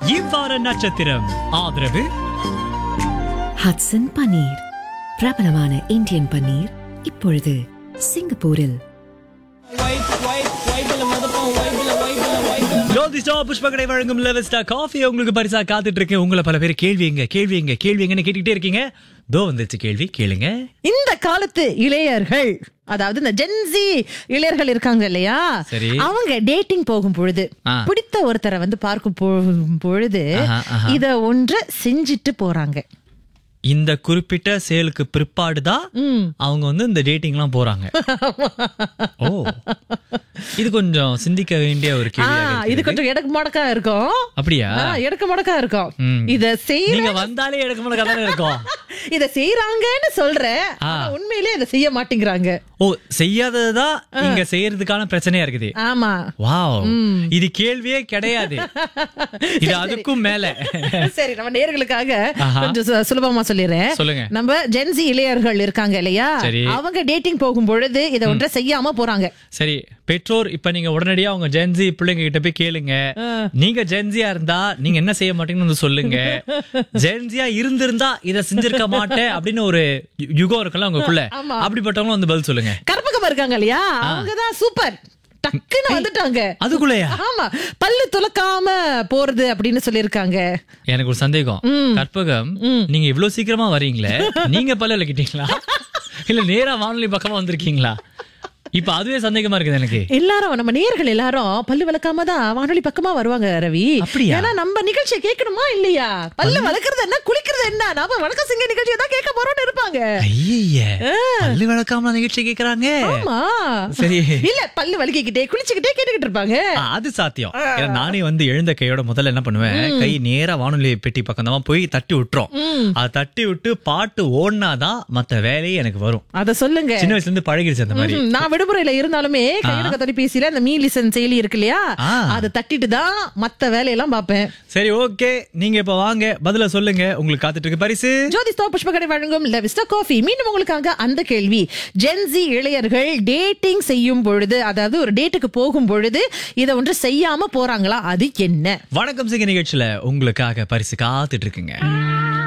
இவ்வார நட்சத்திரம் ஆதரவு ஹட்சன் பன்னீர் பிரபலமான இந்தியன் பன்னீர் இப்பொழுது சிங்கப்பூரில் ஜோதிஷா புஷ்பகடை வழங்கும் லெவஸ்டா காஃபி உங்களுக்கு பரிசா காத்துட்டு இருக்கேன் உங்களை பல பேர் கேள்வி எங்க கேள்வி எங்க கேள்வி எங்கன்னு கேட்டுக்கிட்டே இருக்கீங்க தோ வந்துச்சு கேள்வி கேளுங்க இந்த காலத்து இளையர்கள் அதாவது இந்த ஜென்சி இளையர்கள் இருக்காங்க இல்லையா சரி. அவங்க டேட்டிங் போகும் பொழுது ஆ. பிடித்த ஒருத்தரை வந்து பார்க்கும் பொ- பொழுது ஆஹா, ஆஹா. இத ஒன்று செஞ்சிட்டு போறாங்க இந்த குறிப்பிட்ட செயலுக்கு பிற்பாடுதான் அவங்க வந்து இந்த டேட்டிங்லாம் போறாங்க ஓ இது கொஞ்சம் சிந்திக்க வேண்டிய ஒரு ஆ, கேள்வி இது கொஞ்சம் எடக்கு முடக்கா இருக்கும் அப்படியா ஆ, எடக்கு முடக்கா இருக்கும் ம். இத செய்ய நீங்க வந்தாலே எடுக்க முடியாத கதை இருக்கும் இத செய்யறாங்கன்னு சொல்றேன் ஆ. ஆனா உண்மையிலேயே இத செய்ய மாட்டேங்கிறாங்க ஓ செய்யாததுதான் இங்க செய்யறதுக்கான பிரச்சனையா இருக்குது ஆமா வாவ் இது கேள்வியே கிடையாது இது அதுக்கும் மேல சரி நம்ம நேர்களுக்காக ஆஹா. கொஞ்சம் சு- சுலபமா சொல்லிடுறேன் சொல்லுங்க. நம்ம ஜென்சி இளையர்கள் இருக்காங்க இல்லையா சரி. அவங்க டேட்டிங் போகும் பொழுது இத ஒன்றை செய்யாம போறாங்க சரி பெற்றோர் இப்ப நீங்க உடனடியா உங்க ஜென்சி பிள்ளைங்க கிட்ட போய் கேளுங்க நீங்க ஜென்சியா இருந்தா நீங்க என்ன செய்ய மாட்டீங்கன்னு வந்து சொல்லுங்க ஜென்சியா இருந்திருந்தா இத செஞ்சிருக்க மாட்டேன் அப்படின்னு ஒரு யு- யுகம் இருக்குல்ல உங்களுக்குள்ள ஆமா. அப்படிப்பட்டவங்களும் வந்து பதில் சொல்லுங்க கற்பகம் இருக்காங்க இல்லையா அவங்கதான் சூப்பர் டக்குன்னு வந்துட்டாங்க அதுக்குள்ளயா ஆமா பல்லு துலக்காம போறது அப்படின்னு சொல்லிருக்காங்க எனக்கு ஒரு சந்தேகம் கற்பகம் நீங்க இவ்வளவு சீக்கிரமா வரீங்களே நீங்க பல்ல விளக்கிட்டீங்களா இல்ல நேரா வானொலி பக்கமா வந்திருக்கீங்களா இப்ப அதுவே சந்தேகமா இருக்குது எனக்கு எல்லாரும் நம்ம நேர்கள் எல்லாரும் பல்லு விளக்காம தான் வானொலி பக்கமா வருவாங்க ரவி அப்படியா? ஏன்னா நம்ம நிகழ்ச்சியை கேட்கணுமா இல்லையா பல்லு வளர்க்கறது என்ன குளிக்கிறது என்ன நாம வணக்கம் சிங்க நிகழ்ச்சியை தான் கேட்க போறோம்னு இருப்பாங்க ஐய பல்லு விளக்காம நிகழ்ச்சி கேக்குறாங்க ஆமா சரி இல்ல பல்லு வலிக்கிட்டே குளிச்சுக்கிட்டே கேட்டுக்கிட்டு இருப்பாங்க ஆ, அது சாத்தியம் ஏன்னா நானே வந்து எழுந்த கையோட முதல்ல என்ன பண்ணுவேன் கை நேரா வானொலி பெட்டி பக்கம் தான் போய் தட்டி விட்டுரும் அதை தட்டி விட்டு பாட்டு ஓடினாதான் மத்த வேலையே எனக்கு வரும் அத சொல்லுங்க சின்ன வயசுல இருந்து பழகிடுச்சு அந்த மாதிரி ம், நான் விடுமுறையில இருந்தாலுமே கையடக்க தொலைபேசியில அந்த மீ லிசன் செயலி இருக்கு இல்லையா ஆ. அதை தட்டிட்டு தான் மத்த வேலையெல்லாம் பாப்பேன் சரி ஓகே நீங்க இப்ப வாங்க பதில சொல்லுங்க உங்களுக்கு காத்துட்டு இருக்கு பரிசு ஜோதி ஸ்தோ புஷ்பகடை வழங்கும் லெவிஸ்டா காஃபி மீண்டும் உங்களுக்காக அந்த கேள்வி ஜென்சி இளையர்கள் டேட்டிங் செய்யும் பொழுது அதாவது ஒரு டேட்டுக்கு போகும் பொழுது இதை ஒன்று செய்யாம போறாங்களா அது என்ன வணக்கம் சிங்க நிகழ்ச்சியில உங்களுக்காக பரிசு காத்துட்டு இருக்குங்க